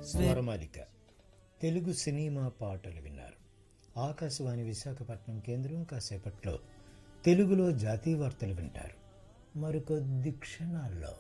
స్వరమాలిక Telugu cinema పాటలు విన్నారు ఆకాశవాణి విశాఖపట్నం కేంద్రం కాసేపట్లో తెలుగులో జాతీయ వార్తలు వింటారు మరికొద్ది క్షణాల్లో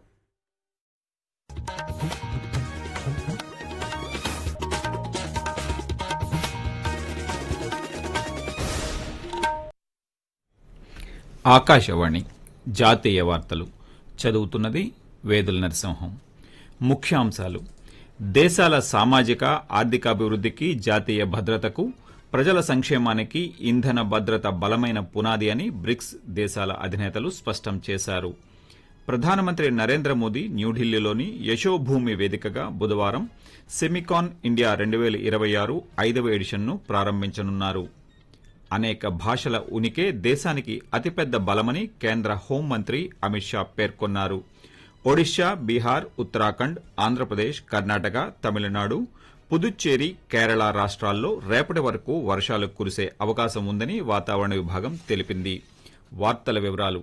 ఆకాశవాణి జాతీయ వార్తలు చదువుతున్నది వేదుల నరసింహం ముఖ్యాంశాలు దేశాల సామాజిక ఆర్థికాభివృద్ధికి జాతీయ భద్రతకు ప్రజల సంక్షేమానికి ఇంధన భద్రత బలమైన పునాది అని బ్రిక్స్ దేశాల అధినేతలు స్పష్టం చేశారు ప్రధానమంత్రి నరేంద్ర మోదీ న్యూఢిల్లీలోని యశోభూమి వేదికగా బుధవారం సెమికాన్ ఇండియా రెండు వేల ఇరవై ఆరు ఐదవ ఎడిషన్ను ప్రారంభించనున్నారు అనేక భాషల ఉనికే దేశానికి అతిపెద్ద బలమని కేంద్ర హోంమంత్రి అమిత్ షా పేర్కొన్నారు ఒడిషా బీహార్ ఉత్తరాఖండ్ ఆంధ్రప్రదేశ్ కర్ణాటక తమిళనాడు పుదుచ్చేరి కేరళ రాష్ట్రాల్లో రేపటి వరకు వర్షాలు కురిసే అవకాశం ఉందని వాతావరణ విభాగం తెలిపింది వార్తల వివరాలు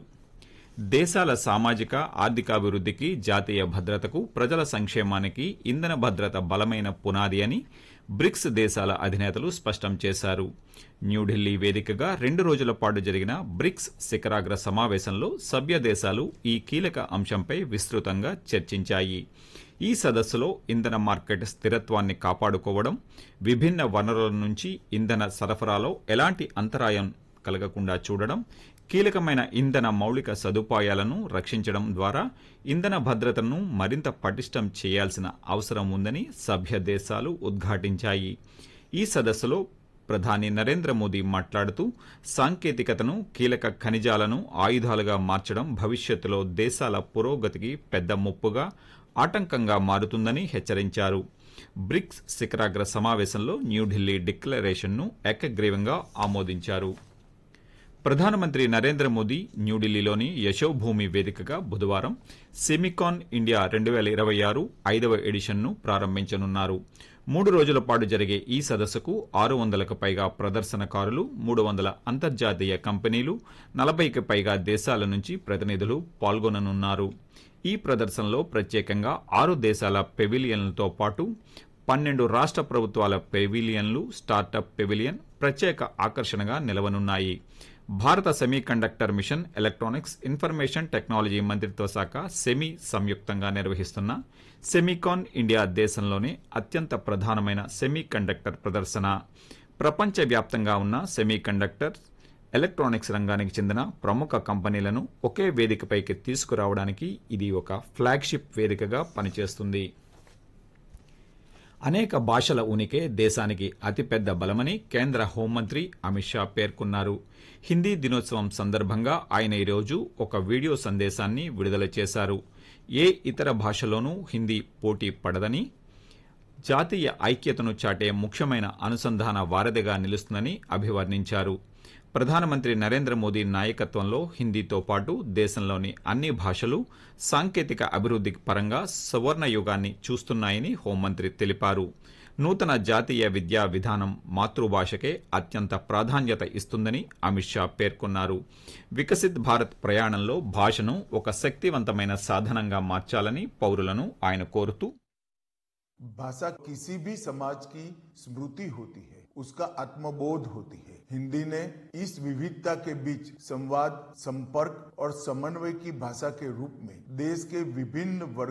దేశాల సామాజిక ఆర్థికాభివృద్ధికి జాతీయ భద్రతకు ప్రజల సంక్షేమానికి ఇంధన భద్రత బలమైన పునాది అని బ్రిక్స్ దేశాల అధినేతలు స్పష్టం చేశారు న్యూఢిల్లీ వేదికగా రెండు రోజుల పాటు జరిగిన బ్రిక్స్ శిఖరాగ్ర సమావేశంలో సభ్య దేశాలు ఈ కీలక అంశంపై విస్తృతంగా చర్చించాయి ఈ సదస్సులో ఇంధన మార్కెట్ స్థిరత్వాన్ని కాపాడుకోవడం విభిన్న వనరుల నుంచి ఇంధన సరఫరాలో ఎలాంటి అంతరాయం కలగకుండా చూడడం కీలకమైన ఇంధన మౌలిక సదుపాయాలను రక్షించడం ద్వారా ఇంధన భద్రతను మరింత పటిష్టం చేయాల్సిన అవసరం ఉందని సభ్య దేశాలు ఉద్ఘాటించాయి ఈ సదస్సులో ప్రధాని నరేంద్ర మోదీ మాట్లాడుతూ సాంకేతికతను కీలక ఖనిజాలను ఆయుధాలుగా మార్చడం భవిష్యత్తులో దేశాల పురోగతికి పెద్ద ముప్పుగా ఆటంకంగా మారుతుందని హెచ్చరించారు బ్రిక్స్ శిఖరాగ్ర సమావేశంలో న్యూఢిల్లీ డిక్లరేషన్ను ఏకగ్రీవంగా ఆమోదించారు ప్రధానమంత్రి నరేంద్ర మోదీ న్యూఢిల్లీలోని యశోభూమి వేదికగా బుధవారం సెమికాన్ ఇండియా రెండు వేల ఇరవై ఆరు ఐదవ ఎడిషన్ను ప్రారంభించనున్నారు మూడు రోజుల పాటు జరిగే ఈ సదస్సుకు ఆరు వందలకు పైగా ప్రదర్శనకారులు మూడు వందల అంతర్జాతీయ కంపెనీలు నలభైకి పైగా దేశాల నుంచి ప్రతినిధులు పాల్గొననున్నారు ఈ ప్రదర్శనలో ప్రత్యేకంగా ఆరు దేశాల పెవిలియన్లతో పాటు పన్నెండు రాష్ట్ర ప్రభుత్వాల పెవిలియన్లు స్టార్టప్ పెవిలియన్ ప్రత్యేక ఆకర్షణగా నిలవనున్నాయి భారత semiconductor mission electronics information technology మంత్రిత్వ శాఖ సెమీ సంయుక్తంగా నిర్వహిస్తున్న సెమీకాన్ ఇండియా దేశంలోనే అత్యంత ప్రధానమైన సెమీ కండక్టర్ ప్రదర్శన ప్రపంచవ్యాప్తంగా ఉన్న సెమీ కండక్టర్ ఎలక్ట్రానిక్స్ రంగానికి చెందిన ప్రముఖ కంపెనీలను ఒకే వేదికపైకి తీసుకురావడానికి ఇది ఒక ఫ్లాగ్షిప్ వేదికగా పనిచేస్తుంది అనేక భాషల ఉనికే దేశానికి అతిపెద్ద బలమని కేంద్ర హోంమంత్రి అమిత్ షా పేర్కొన్నారు హిందీ దినోత్సవం సందర్భంగా ఆయన ఈరోజు ఒక వీడియో సందేశాన్ని విడుదల చేశారు ఏ ఇతర భాషలోనూ హిందీ పోటీ పడదని జాతీయ ఐక్యతను చాటే ముఖ్యమైన అనుసంధాన వారధిగా నిలుస్తుందని అభివర్ణించారు ప్రధానమంత్రి నరేంద్ర మోదీ నాయకత్వంలో హిందీతో పాటు దేశంలోని అన్ని భాషలు సాంకేతిక అభివృద్ధి పరంగా సువర్ణ యుగాన్ని చూస్తున్నాయని హోంమంత్రి తెలిపారు నూతన జాతీయ విద్యా విధానం మాతృభాషకే అత్యంత ప్రాధాన్యత ఇస్తుందని అమిత్ షా పేర్కొన్నారు వికసిత్ భారత్ ప్రయాణంలో భాషను ఒక శక్తివంతమైన సాధనంగా మార్చాలని పౌరులను ఆయన కోరుతూ भाषा किसी भी समाज की स्मृति होती है उसका आत्मबोध होती है हिंदी ने इस विविधता के बीच संवाद संपर्क और समन्वय की भाषा के रूप में देश के विभिन्न वर्ग